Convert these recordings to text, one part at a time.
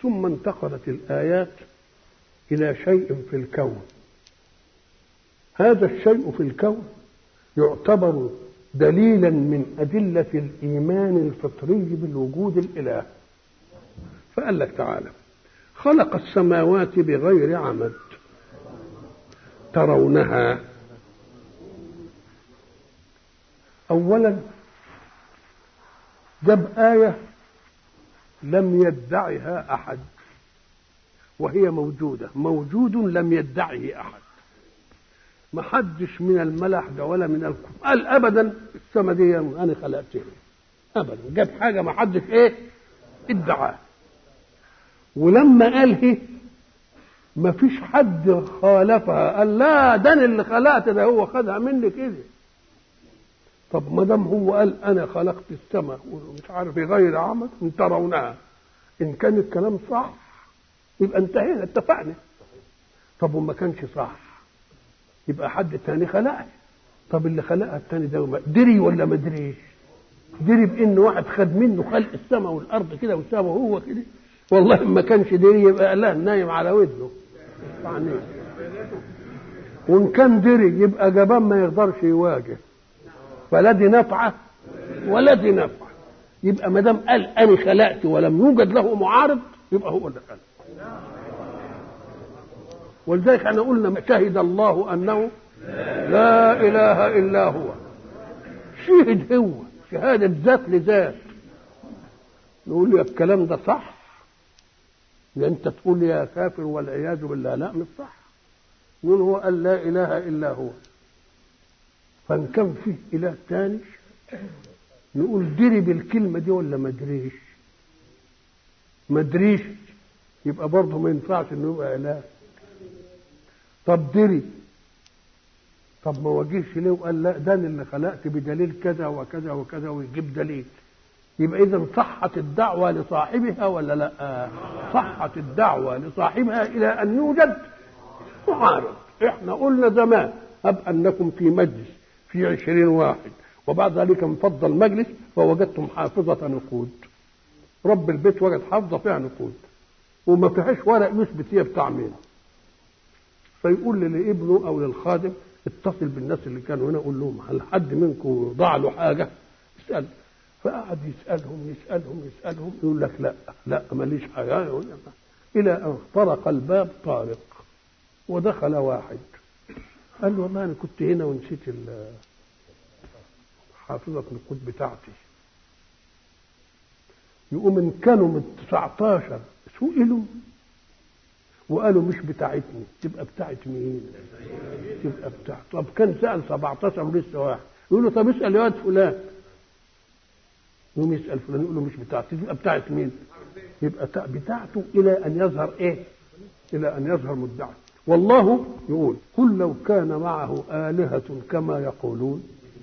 ثم انتقلت الآيات إلى شيء في الكون هذا الشيء في الكون يعتبر دليلا من أدلة الإيمان الفطري بالوجود الإله فقال لك تعالى خلق السماوات بغير عمد ترونها أولا جاب آية لم يدعها أحد وهي موجودة موجود لم يدعه أحد ما حدش من الملح ده ولا من الكفر قال أبدا السما دي أنا خلقتها أبدا جاب حاجة ما حدش إيه ادعاها ولما قال هي ما فيش حد خالفها قال لا ده أنا اللي خلقت ده هو خدها مني كده طب ما دام هو قال انا خلقت السماء ومش عارف غير عمد ان ترونها ان كان الكلام صح يبقى انتهينا اتفقنا طب وما كانش صح يبقى حد تاني خلقها طب اللي خلقها التاني ده دري ولا ما دريش دري بان واحد خد منه خلق السماء والارض كده وسابه هو كده والله ما كانش دري يبقى لا نايم على ودنه يعني وان كان دري يبقى جبان ما يقدرش يواجه فلا دي نفعه ولا دي نفعه يبقى ما دام قال انا خلقت ولم يوجد له معارض يبقى هو اللي خلق ولذلك احنا قلنا شهد الله انه لا اله الا هو شهد هو شهاده ذات لذات نقول يا الكلام ده صح يا انت تقول يا كافر والعياذ بالله لا مش صح نقول هو قال لا اله الا هو فان كان فيه اله تاني نقول دري بالكلمه دي ولا ما دريش ما دريش يبقى برضه ما ينفعش انه يبقى اله طب دري طب ما واجهش ليه وقال لا ده أنا اللي خلقت بدليل كذا وكذا وكذا ويجيب دليل يبقى اذا صحت الدعوه لصاحبها ولا لا صحت الدعوه لصاحبها الى ان يوجد معارض احنا قلنا زمان هب انكم في مجلس في عشرين واحد وبعد ذلك انفض المجلس فوجدتم حافظة نقود رب البيت وجد حافظة فيها نقود وما فيهاش ورق يثبت هي بتاع مين فيقول لابنه او للخادم اتصل بالناس اللي كانوا هنا قول لهم هل حد منكم ضاع له حاجه؟ اسال فقعد يسالهم يسالهم يسالهم يقول لك لا لا ماليش حاجه يقول لك الى ان طرق الباب طارق ودخل واحد قال له ما انا كنت هنا ونسيت حافظة النقود بتاعتي يقوم ان كانوا من 19 سئلوا وقالوا مش بتاعتني تبقى بتاعت مين؟ تبقى بتاعت طب كان سأل 17 ولسه واحد يقول له طب اسأل يا واد فلان يقوم يسأل فلان يقول له مش بتاعتي تبقى بتاعت مين؟ يبقى بتاعته إلى أن يظهر إيه؟ إلى أن يظهر مدعي والله يقول قل لو كان معه آلهة كما يقولون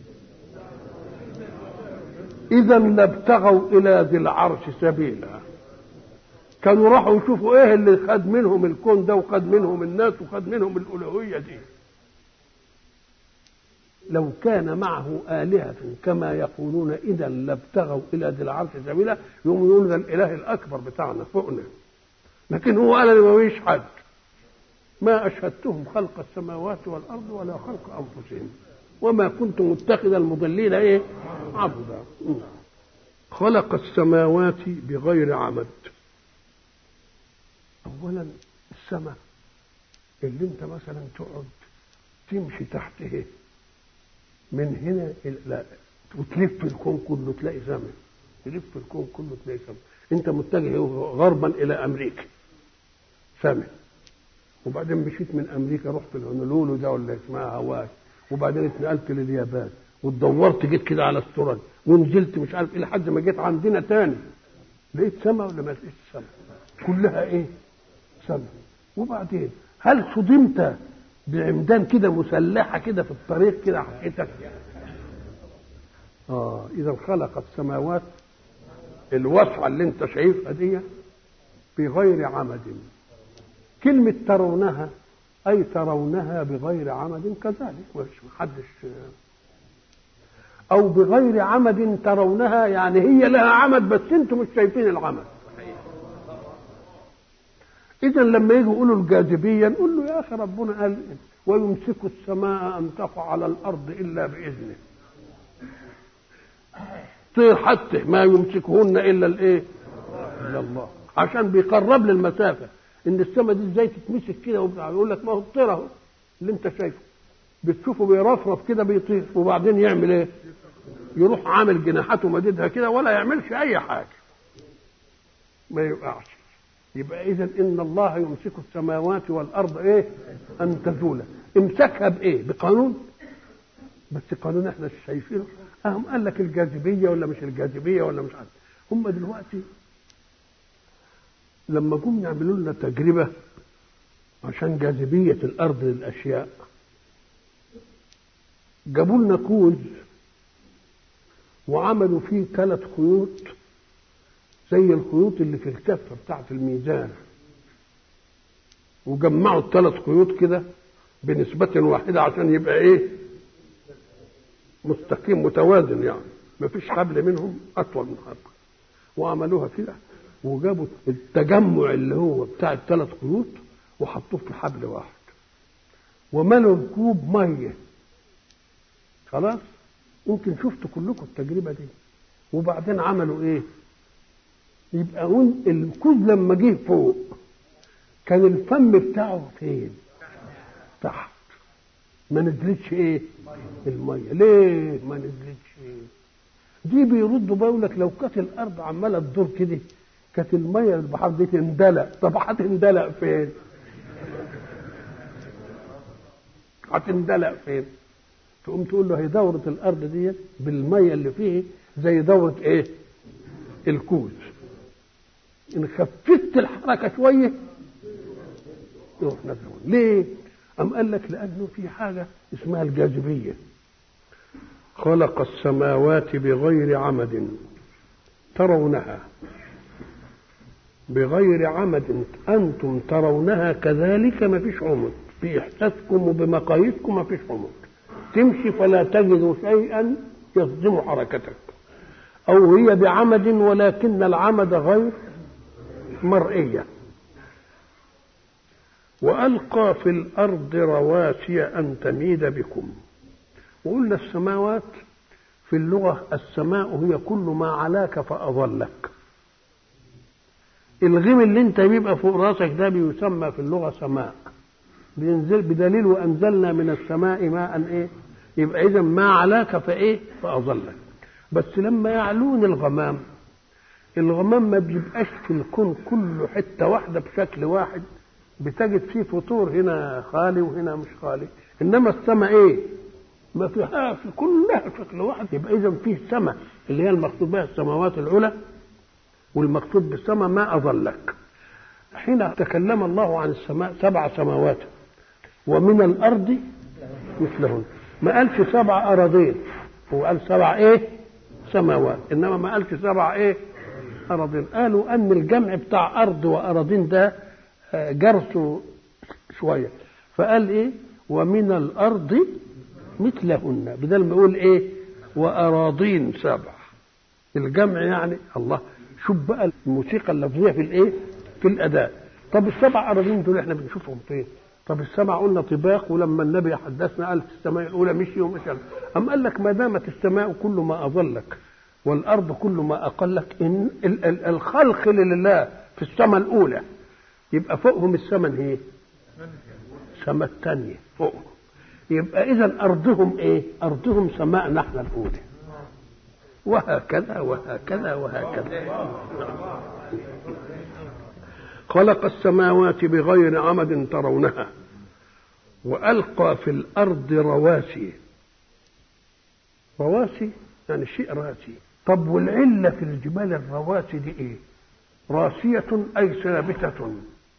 إذا لابتغوا إلى ذي العرش سبيلا كانوا راحوا يشوفوا إيه اللي خد منهم الكون ده وخد منهم الناس وخد منهم الألوهية دي لو كان معه آلهة كما يقولون إذا لابتغوا إلى ذي العرش سبيلا يقوموا يقولوا ده الإله الأكبر بتاعنا فوقنا لكن هو قال أنا ما فيش حد ما أشهدتهم خلق السماوات والأرض ولا خلق أنفسهم وما كنت متخذ المضلين إيه عبدا خلق السماوات بغير عمد أولا السماء اللي أنت مثلا تقعد تمشي تحته من هنا لا وتلف الكون كله تلاقي سماء تلف الكون كله تلاقي سماء أنت متجه غربا إلى أمريكا سماء وبعدين مشيت من امريكا رحت الهونولولو ده ولا اسمها هواي وبعدين اتنقلت لليابان واتدورت جيت كده على استراليا ونزلت مش عارف ايه لحد ما جيت عندنا تاني لقيت سما ولا ما لقيتش سما كلها ايه سما وبعدين هل صدمت بعمدان كده مسلحه كده في الطريق كده حقيقتك اه اذا خلق السماوات الوسعه اللي انت شايفها دي بغير عمد كلمة ترونها أي ترونها بغير عمد كذلك مش محدش أو بغير عمد ترونها يعني هي لها عمد بس أنتم مش شايفين العمد اذا لما يجوا يقولوا الجاذبيه نقول له يا اخي ربنا قال ويمسك السماء ان تقع على الارض الا باذنه طير حتى ما يمسكهن الا الايه الا الله عشان بيقرب للمسافه ان السماء دي ازاي تتمسك كده وبتاع يقول لك ما هو الطير اهو اللي انت شايفه بتشوفه بيرفرف كده بيطير وبعدين يعمل ايه يروح عامل جناحاته مددها كده ولا يعملش اي حاجه ما يوقعش يبقى اذا ان الله يمسك السماوات والارض ايه ان تزولا امسكها بايه بقانون بس قانون احنا مش شايفينه اهم قال لك الجاذبيه ولا مش الجاذبيه ولا مش عارف هم دلوقتي لما جم يعملوا لنا تجربه عشان جاذبيه الارض للاشياء جابوا لنا كوز وعملوا فيه ثلاث خيوط زي الخيوط اللي في الكفه بتاعت الميزان وجمعوا الثلاث خيوط كده بنسبة واحدة عشان يبقى ايه مستقيم متوازن يعني مفيش حبل منهم اطول من حبل وعملوها كده وجابوا التجمع اللي هو بتاع الثلاث خيوط وحطوه في حبل واحد وملوا الكوب ميه خلاص يمكن شفتوا كلكم التجربه دي وبعدين عملوا ايه يبقى الكوز لما جه فوق كان الفم بتاعه فين تحت ما نزلتش ايه الميه ليه ما نزلتش ايه دي بيردوا بقول لك لو كانت الارض عماله تدور كده كانت الميه البحر دي تندلق طب هتندلق فين هتندلق فين تقوم تقول له هي دورة الأرض دي بالمية اللي فيه زي دورة إيه؟ الكوز إن خففت الحركة شوية يروح نزل ليه؟ أم قال لك لأنه في حاجة اسمها الجاذبية خلق السماوات بغير عمد ترونها بغير عمد أنتم ترونها كذلك ما فيش عمد في إحساسكم وبمقاييسكم ما فيش عمد تمشي فلا تجد شيئا يصدم حركتك أو هي بعمد ولكن العمد غير مرئية وألقى في الأرض رواسي أن تميد بكم وقلنا السماوات في اللغة السماء هي كل ما علاك فأظلك الغيم اللي انت بيبقى فوق راسك ده بيسمى في اللغة سماء بينزل بدليل وأنزلنا من السماء ماء إيه يبقى إذا ما علاك فإيه فأظلك بس لما يعلون الغمام الغمام ما بيبقاش في الكون كله حتة واحدة بشكل واحد بتجد فيه فطور هنا خالي وهنا مش خالي انما السماء ايه ما فيها في كلها شكل واحد يبقى اذا فيه سماء اللي هي المقصود بها السماوات العلى والمقصود بالسماء ما اظلك حين تكلم الله عن السماء سبع سماوات ومن الارض مثلهن ما قالش سبع اراضين هو قال سبع ايه سماوات انما ما قالش سبع ايه اراضين قالوا ان الجمع بتاع ارض واراضين ده جرسه شويه فقال ايه ومن الارض مثلهن بدل ما يقول ايه واراضين سبع الجمع يعني الله شوف بقى الموسيقى اللفظيه في الايه في الاداء طب السبع اراضين دول احنا بنشوفهم فين طب السبع قلنا طباق ولما النبي حدثنا قال في السماء الاولى مشي ومشى أم قال لك ما دامت السماء كل ما اظلك والارض كل ما اقلك ان الخلق لله في السماء الاولى يبقى فوقهم السماء ايه السماء الثانيه فوقهم يبقى اذا ارضهم ايه ارضهم سماء نحن الاولى وهكذا وهكذا وهكذا خلق السماوات بغير عمد ترونها والقى في الارض رواسي رواسي يعني شيء راسي طب والعله في الجبال الرواسي دي ايه راسيه اي ثابته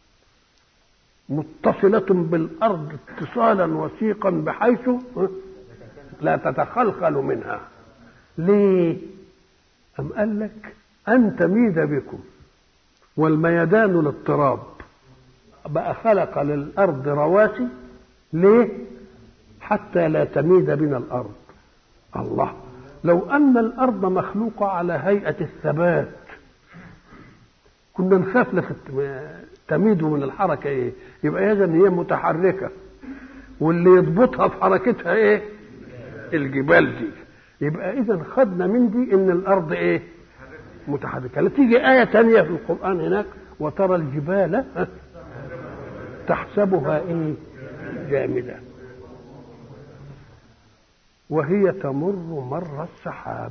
متصله بالارض اتصالا وثيقا بحيث لا تتخلخل منها ليه أم قال لك أن تميد بكم والميدان الاضطراب بقى خلق للأرض رواسي ليه حتى لا تميد بنا الأرض الله لو أن الأرض مخلوقة على هيئة الثبات كنا نخاف لك تميد من الحركة إيه يبقى إذا هي متحركة واللي يضبطها في حركتها إيه الجبال دي يبقى إذا خدنا من دي إن الأرض إيه متحركة لا تيجي آية تانية في القرآن هناك وترى الجبال تحسبها إيه جامدة وهي تمر مر السحاب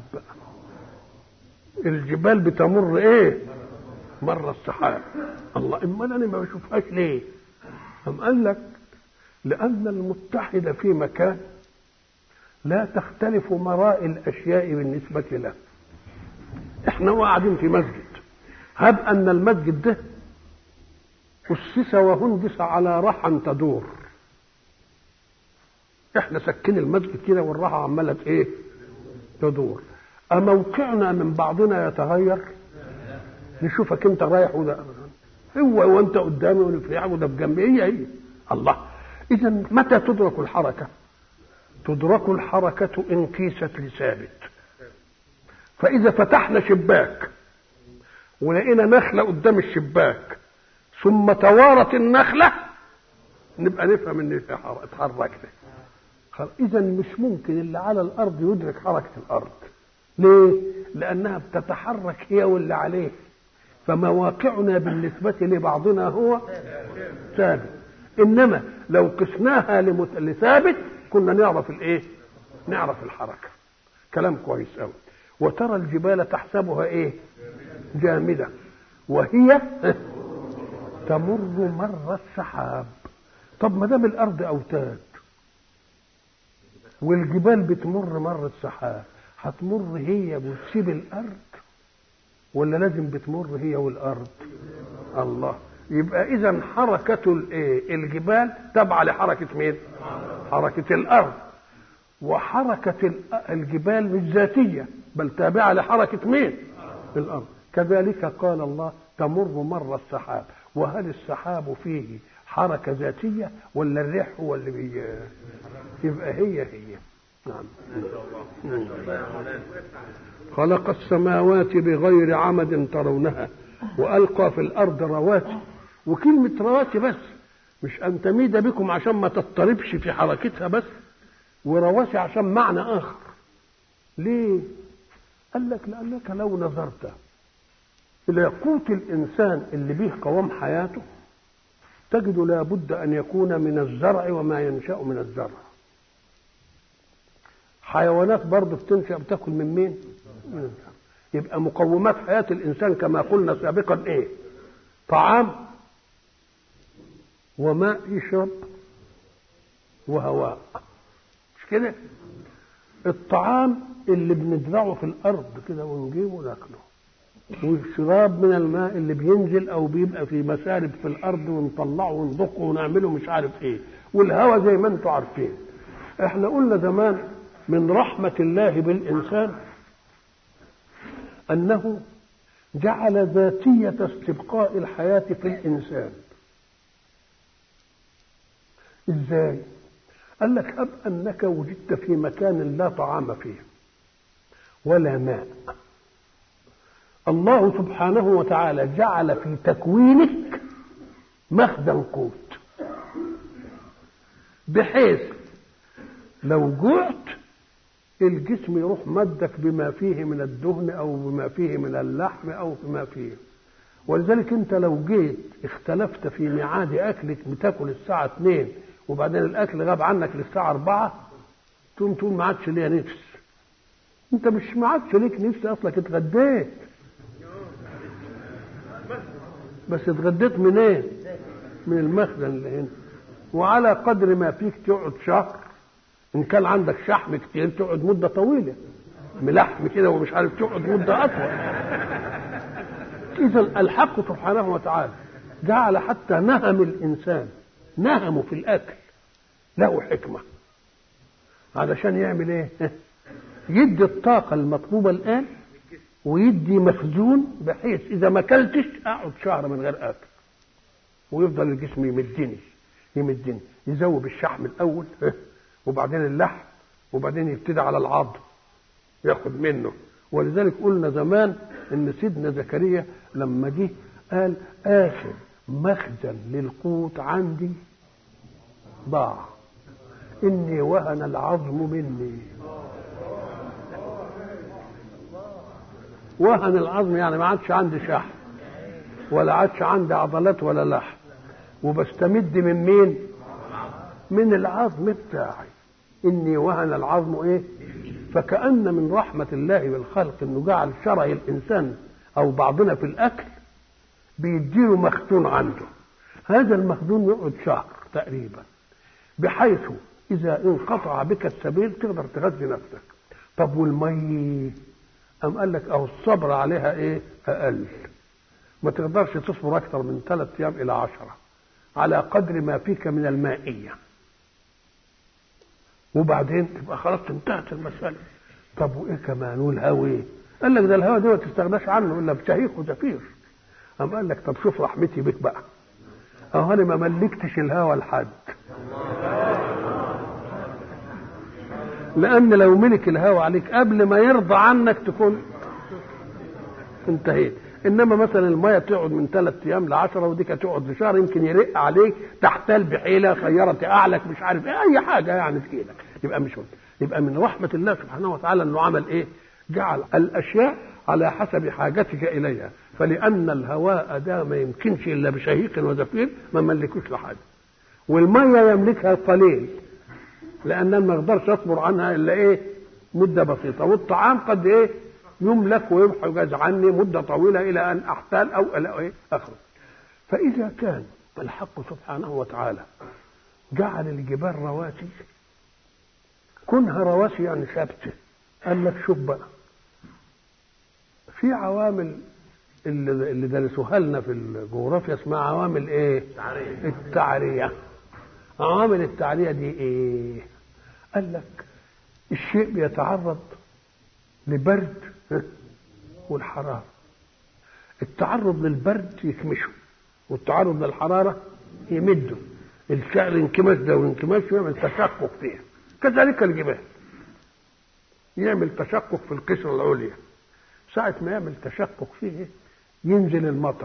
الجبال بتمر ايه مر السحاب الله امال انا ما بشوفهاش ليه أم قال لك لأن المتحد في مكان لا تختلف مراء الأشياء بالنسبة له احنا قاعدين في مسجد هب أن المسجد ده أسس وهندس على رحى تدور احنا سكين المسجد كده والراحة عمالة ايه تدور أموقعنا من بعضنا يتغير نشوفك انت رايح وده هو وانت قدامي وانا وده بجنبي هي هي الله اذا متى تدرك الحركه تدرك الحركه ان قيست لثابت فاذا فتحنا شباك ولقينا نخله قدام الشباك ثم توارت النخله نبقى نفهم ان اتحركنا اذا مش ممكن اللي على الارض يدرك حركه الارض ليه لانها بتتحرك هي واللي عليه فمواقعنا بالنسبة لبعضنا هو ثابت إنما لو قسناها لمت... لثابت كنا نعرف الإيه؟ نعرف الحركة كلام كويس أوي وترى الجبال تحسبها إيه؟ جامدة وهي تمر مر السحاب طب ما دام الأرض أوتاد والجبال بتمر مر السحاب هتمر هي وتسيب الأرض ولا لازم بتمر هي والارض الله يبقى اذا حركه الايه الجبال تابعه لحركه مين حركه الارض وحركه الجبال مش ذاتيه بل تابعه لحركه مين الارض كذلك قال الله تمر مر السحاب وهل السحاب فيه حركه ذاتيه ولا الريح هو اللي بي يبقى هي هي نعم خلق السماوات بغير عمد ترونها والقى في الارض رواسي وكلمه رواسي بس مش ان تميد بكم عشان ما تضطربش في حركتها بس ورواسي عشان معنى اخر ليه قال لك لانك لو نظرت الى قوت الانسان اللي به قوام حياته تجد لابد ان يكون من الزرع وما ينشا من الزرع حيوانات برضه بتنشا بتاكل من مين من الزرع يبقى مقومات حياه الانسان كما قلنا سابقا ايه طعام وماء يشرب وهواء مش كده الطعام اللي بنزرعه في الارض كده ونجيبه وناكله والشراب من الماء اللي بينزل او بيبقى في مسارب في الارض ونطلعه ونضخه ونعمله مش عارف ايه والهواء زي ما انتم عارفين احنا قلنا زمان من رحمة الله بالإنسان أنه جعل ذاتية استبقاء الحياة في الإنسان إزاي؟ قال لك أب أنك وجدت في مكان لا طعام فيه ولا ماء الله سبحانه وتعالى جعل في تكوينك مخزن قوت بحيث لو جعت الجسم يروح مدك بما فيه من الدهن او بما فيه من اللحم او بما فيه ولذلك انت لو جيت اختلفت في ميعاد اكلك بتاكل الساعه 2 وبعدين الاكل غاب عنك للساعه 4 تقوم تقول ما عادش ليا نفس انت مش ما عادش ليك نفس اصلك اتغديت بس اتغديت منين إيه؟ من المخزن اللي هنا وعلى قدر ما فيك تقعد شهر ان كان عندك شحم كتير تقعد مده طويله ملحم كده ومش عارف تقعد مده اطول اذا الحق سبحانه وتعالى جعل حتى نهم الانسان نهمه في الاكل له حكمه علشان يعمل ايه يدي الطاقه المطلوبه الان ويدي مخزون بحيث اذا ما اكلتش اقعد شهر من غير اكل ويفضل الجسم يمدني يمدني يزود الشحم الاول وبعدين اللحم وبعدين يبتدي على العظم ياخد منه ولذلك قلنا زمان ان سيدنا زكريا لما جه قال اخر مخزن للقوت عندي ضاع اني وهن العظم مني وهن العظم يعني ما عادش عندي شحم ولا عادش عندي عضلات ولا لحم وبستمد من مين من العظم بتاعي اني وهن العظم ايه فكأن من رحمة الله بالخلق انه جعل شرع الانسان او بعضنا في الاكل بيديله مخزون عنده هذا المخزون يقعد شهر تقريبا بحيث اذا انقطع بك السبيل تقدر تغذي نفسك طب والمي أم قال لك أو الصبر عليها إيه أقل ما تقدرش تصبر أكثر من ثلاث أيام إلى عشرة على قدر ما فيك من المائية وبعدين تبقى خلاص انتهت المسألة طب وإيه كمان والهوى قال لك ده الهوى ده ما تستغناش عنه إلا بشهيق وزفير أم قال لك طب شوف رحمتي بك بقى أهو أنا ما ملكتش الهوى لحد لأن لو ملك الهوى عليك قبل ما يرضى عنك تكون انتهيت انما مثلا الميه تقعد من ثلاث ايام لعشرة وديك تقعد لشهر يمكن يرق عليك تحتال بحيله خيره اعلك مش عارف ايه اي حاجه يعني في ايدك يبقى مش مهم. يبقى من رحمه الله سبحانه وتعالى انه عمل ايه؟ جعل الاشياء على حسب حاجتك اليها فلان الهواء ده ما يمكنش الا بشهيق وزفير ما ملكوش لحد والميه يملكها القليل لان ما اقدرش اصبر عنها الا ايه مده بسيطه والطعام قد ايه يملك ويمحى يجاز عني مده طويله الى ان احتال او الى ايه اخره فاذا كان الحق سبحانه وتعالى جعل الجبال رواسي كونها رواسي يعني ثابته قال لك شوف بقى في عوامل اللي اللي درسوها لنا في الجغرافيا اسمها عوامل ايه؟ التعريه عوامل التعريه دي ايه؟ قال لك الشيء بيتعرض لبرد والحراره التعرض للبرد يكمشه والتعرض للحراره يمده الانكماش ده والانكماش يعمل تشقق فيها كذلك الجبال يعمل تشقق في القشره العليا ساعة ما يعمل تشقق فيه ينزل المطر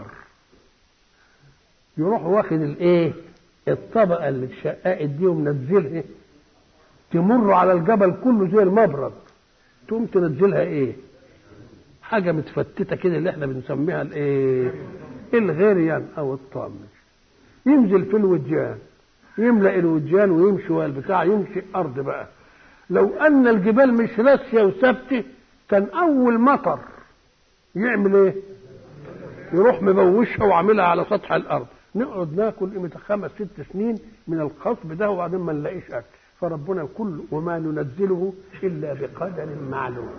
يروح واخد الايه الطبقة اللي اتشققت دي ومنزلها تمر على الجبل كله زي المبرد تقوم تنزلها ايه حاجة متفتتة كده اللي احنا بنسميها الايه الغريان او الطامج ينزل في الوجان يملأ الوجان ويمشي والبتاع يمشي ارض بقى لو ان الجبال مش راسية وثابتة كان اول مطر يعمل ايه يروح مبوشها وعاملها على سطح الارض نقعد ناكل قيمه خمس ست سنين من الخصب ده وبعدين ما نلاقيش اكل فربنا كل وما ننزله الا بقدر معلوم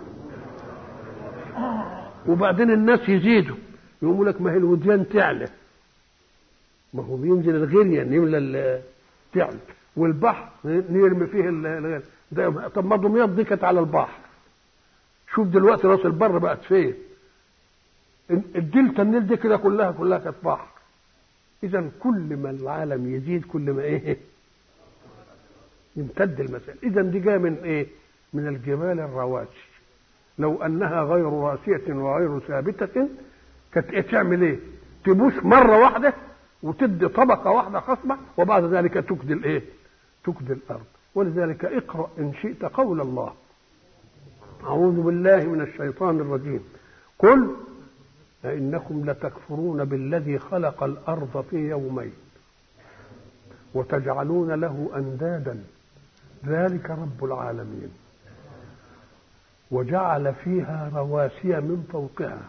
وبعدين الناس يزيدوا يقولوا لك ما هي الوديان تعلى ما هو بينزل الغريان يملى تعلى والبحر نرمي فيه الغير ده طب ما دمياط دي كانت على البحر شوف دلوقتي راس البر بقت فين الدلتا النيل دي كده كلها كلها كانت بحر اذا كل ما العالم يزيد كل ما ايه يمتد المسائل اذا دي جايه من ايه من الجبال الرواسي لو انها غير راسيه وغير ثابته كانت إيه تعمل ايه تبوس مره واحده وتدي طبقه واحده خصبه وبعد ذلك تكدي الايه تكدي الارض ولذلك اقرا ان شئت قول الله أعوذ بالله من الشيطان الرجيم قل أئنكم لتكفرون بالذي خلق الأرض في يومين وتجعلون له أندادا ذلك رب العالمين وجعل فيها رواسي من فوقها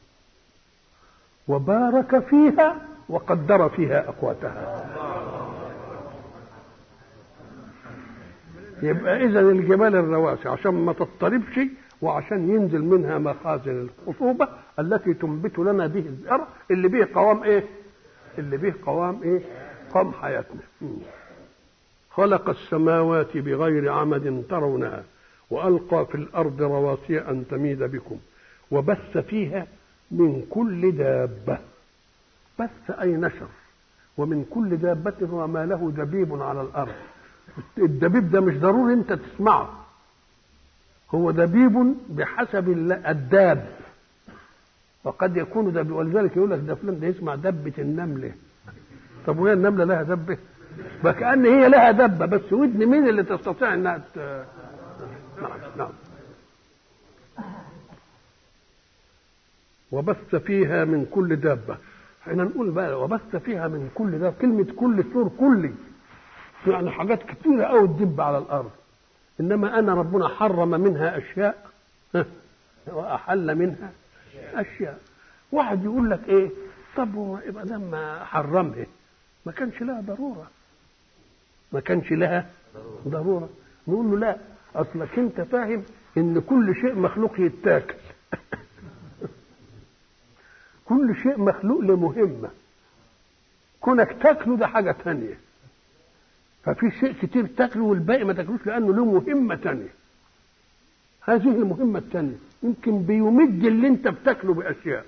وبارك فيها وقدر فيها أقواتها يبقى اذا الجبال الرواسي عشان ما تضطربش وعشان ينزل منها مخازن الخصوبة التي تنبت لنا به الزرع اللي به قوام ايه اللي به قوام ايه قوام حياتنا خلق السماوات بغير عمد ترونها وألقى في الأرض رواسي أن تميد بكم وبث فيها من كل دابة بث أي نشر ومن كل دابة وما له دبيب على الأرض الدبيب ده مش ضروري انت تسمعه هو دبيب بحسب الداب وقد يكون ده ولذلك يقول لك ده فلان ده يسمع دبة النملة طب وهي النملة لها دبة؟ فكأن هي لها دبة بس ودن مين اللي تستطيع انها ت... نعم نعم وبث فيها من كل دابة احنا نقول بقى وبث فيها من كل دابة كلمة كل سور كلي يعني حاجات كتيرة قوي تدب على الأرض إنما أنا ربنا حرم منها أشياء وأحل منها أشياء واحد يقول لك إيه طب هو يبقى لما حرمها ما كانش لها ضرورة ما كانش لها ضرورة نقول له لا أصلك أنت فاهم إن كل شيء مخلوق يتاكل كل شيء مخلوق لمهمة كونك تاكله ده حاجة تانية ففي شيء كتير تاكله والباقي ما تاكلوش لأنه له مهمة تانية هذه المهمة التانية يمكن بيمد اللي انت بتاكله بأشياء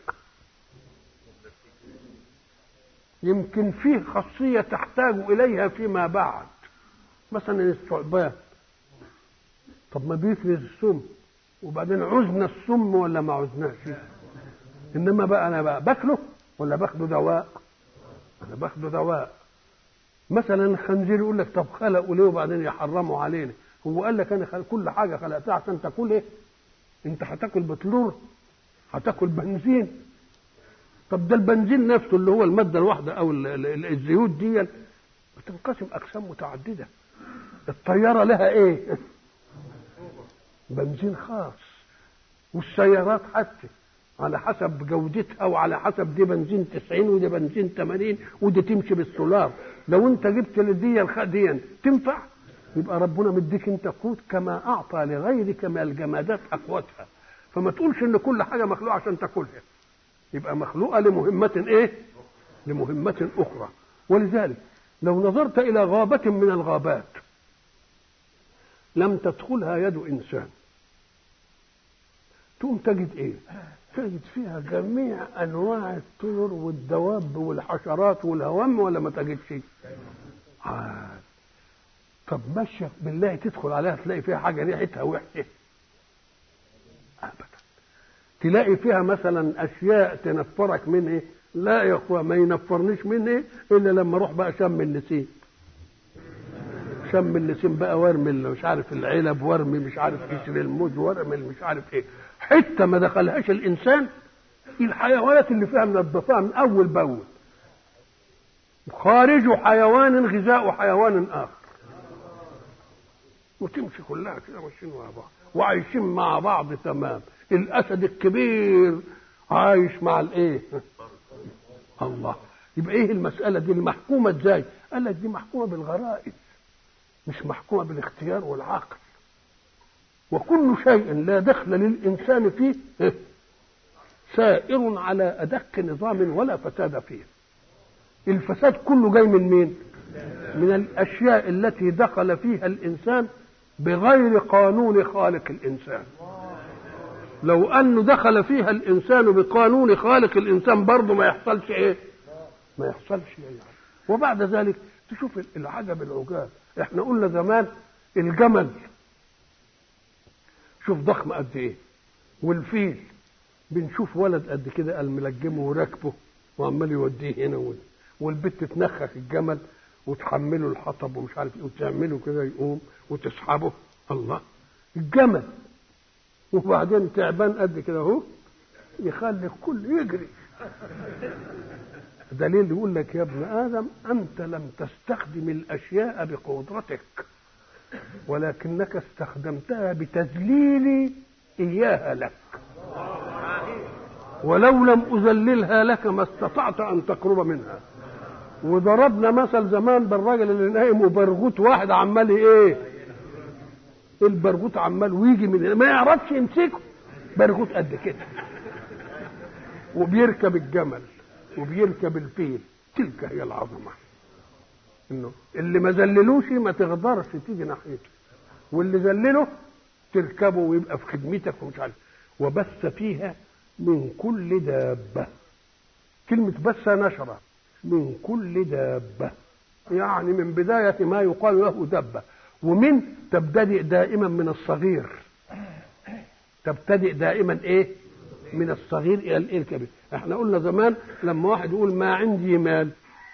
يمكن فيه خاصية تحتاج إليها فيما بعد مثلا الثعبان طب ما بيفرز السم وبعدين عزنا السم ولا ما عزناش انما بقى انا بقى باكله ولا باخده دواء انا باخده دواء مثلا الخنزير يقول لك طب خلقوا ليه وبعدين يحرموا علينا هو قال لك انا خلق كل حاجه خلقتها عشان تاكل ايه انت هتاكل بتلور هتاكل بنزين طب ده البنزين نفسه اللي هو الماده الواحده او ال- ال- الزيوت دي بتنقسم اقسام متعدده الطياره لها ايه بنزين خاص والسيارات حتى على حسب جودتها وعلى حسب دي بنزين 90 ودي بنزين 80 ودي تمشي بالسولار لو انت جبت لدي الخديا تنفع يبقى ربنا مديك انت قوت كما اعطى لغيرك من الجمادات اقوتها فما تقولش ان كل حاجه مخلوقه عشان تاكلها يبقى مخلوقه لمهمه ايه لمهمه اخرى ولذلك لو نظرت الى غابه من الغابات لم تدخلها يد انسان تقوم تجد ايه تجد فيها جميع انواع الطيور والدواب والحشرات والهوام ولا ما تجدش آه. طب ماشيه بالله تدخل عليها تلاقي فيها حاجه ريحتها وحشه ابدا تلاقي فيها مثلا اشياء تنفرك من ايه لا يا اخويا ما ينفرنيش من ايه الا لما اروح بقى شم النسيم شم النسيم بقى وارمي اللي مش عارف العلب وارمي مش عارف قشر الموز وارمي مش عارف ايه حته ما دخلهاش الانسان الحيوانات اللي فيها منظفاها من اول باول خارج حيوان غذاء حيوان اخر وتمشي كلها كده ماشيين مع بعض وعايشين مع بعض تمام الاسد الكبير عايش مع الايه الله يبقى ايه المساله دي المحكومه ازاي قال لك دي محكومه بالغرائز مش محكومه بالاختيار والعقل وكل شيء لا دخل للانسان فيه سائر على ادق نظام ولا فساد فيه الفساد كله جاي من مين من الاشياء التي دخل فيها الانسان بغير قانون خالق الانسان لو انه دخل فيها الانسان بقانون خالق الانسان برضه ما يحصلش ايه ما يحصلش ايه يعني. وبعد ذلك تشوف العجب العجاب احنا قلنا زمان الجمل شوف ضخم قد ايه والفيل بنشوف ولد قد كده قال ملجمه وراكبه وعمال يوديه هنا وهنا والبت تنخخ الجمل وتحمله الحطب ومش عارف ايه وتعمله كده يقوم وتسحبه الله الجمل وبعدين تعبان قد كده اهو يخلي الكل يجري دليل يقول لك يا ابن ادم انت لم تستخدم الاشياء بقدرتك ولكنك استخدمتها بتذليل اياها لك ولو لم اذللها لك ما استطعت ان تقرب منها وضربنا مثل زمان بالراجل اللي نايم وبرغوت واحد عمال ايه البرغوت عمال ويجي من ما يعرفش يمسكه برغوت قد كده وبيركب الجمل وبيركب الفيل تلك هي العظمه انه اللي ما ذللوش ما تقدرش تيجي ناحيته واللي ذلله تركبه ويبقى في خدمتك ومش عارف وبث فيها من كل دابه كلمه بث نشره من كل دابه يعني من بدايه ما يقال له دبه ومن تبتدئ دائما من الصغير تبتدئ دائما ايه من الصغير الى الايه الكبير احنا قلنا زمان لما واحد يقول ما عندي مال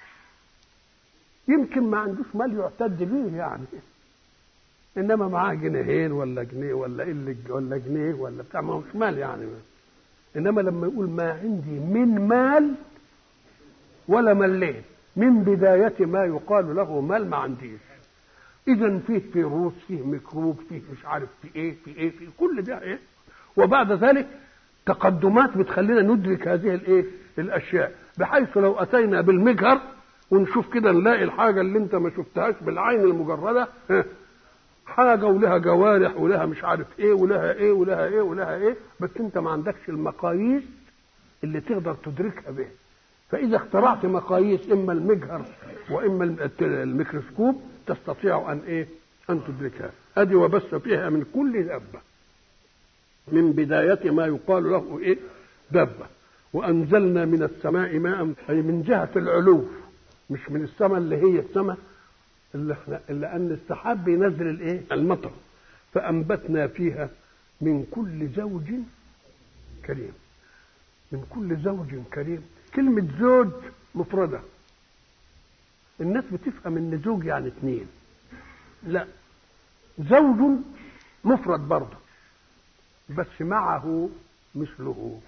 يمكن ما عندوش مال يعتد به يعني انما معاه جنيهين ولا جنيه ولا إلا ولا جنيه ولا بتاع ما هوش مال يعني انما لما يقول ما عندي من مال ولا ملين من بداية ما يقال له مال ما عنديش إذا فيه فيروس فيه ميكروب فيه مش عارف في إيه في إيه في كل ده إيه وبعد ذلك تقدمات بتخلينا ندرك هذه الإيه الأشياء بحيث لو أتينا بالمجهر ونشوف كده نلاقي الحاجة اللي أنت ما شفتهاش بالعين المجردة حاجة ولها جوارح ولها مش عارف إيه ولها إيه ولها إيه ولها إيه بس أنت ما عندكش المقاييس اللي تقدر تدركها بها فإذا اخترعت مقاييس إما المجهر وإما الميكروسكوب تستطيع أن إيه؟ أن تدركها أدي وبث فيها من كل دابة من بداية ما يقال له إيه؟ دابة وأنزلنا من السماء ماء أي من جهة العلو مش من السماء اللي هي السماء اللي احنا اللي أن السحاب بينزل الإيه؟ المطر فأنبتنا فيها من كل زوج كريم من كل زوج كريم كلمة زوج مفردة الناس بتفهم ان زوج يعني اثنين لا زوج مفرد برضه بس معه مثله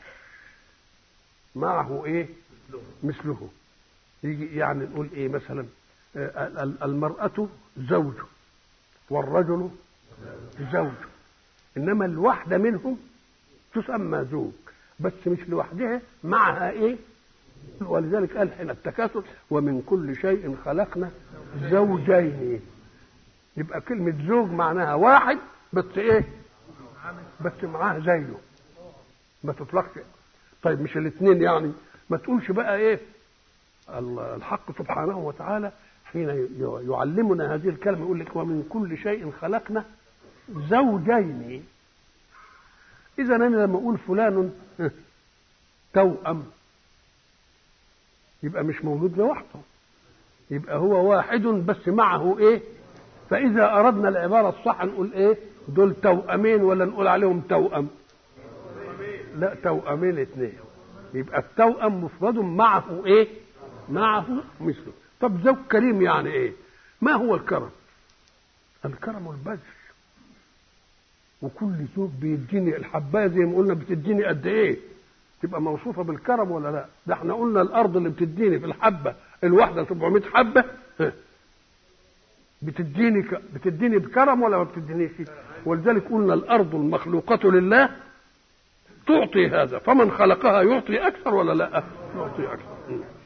معه ايه مثله يجي يعني نقول ايه مثلا المرأة زوج والرجل زوج انما الواحدة منهم تسمى زوج بس مش لوحدها معها ايه ولذلك قال حين التكاثر ومن كل شيء خلقنا زوجين يبقى كلمة زوج معناها واحد بس ايه بس معاه زيه ما تطلقش طيب مش الاثنين يعني ما تقولش بقى ايه الحق سبحانه وتعالى حين يعلمنا هذه الكلمة يقول لك ومن كل شيء خلقنا زوجين إذا أنا لما أقول فلان توأم يبقى مش مولود لوحده يبقى هو واحد بس معه ايه فاذا اردنا العباره الصح نقول ايه دول توأمين ولا نقول عليهم توأم لا توأمين اثنين يبقى التوأم مفرد معه ايه معه مثله طب زوج كريم يعني ايه ما هو الكرم الكرم البذل وكل زوج بيديني الحبايه زي ما قلنا بتديني قد ايه تبقى موصوفه بالكرم ولا لا ده احنا قلنا الارض اللي بتديني في الحبه الواحده 700 حبه بتديني ك... بتديني بكرم ولا ما بتدينيش ولذلك قلنا الارض المخلوقه لله تعطي هذا فمن خلقها يعطي اكثر ولا لا يعطي اكثر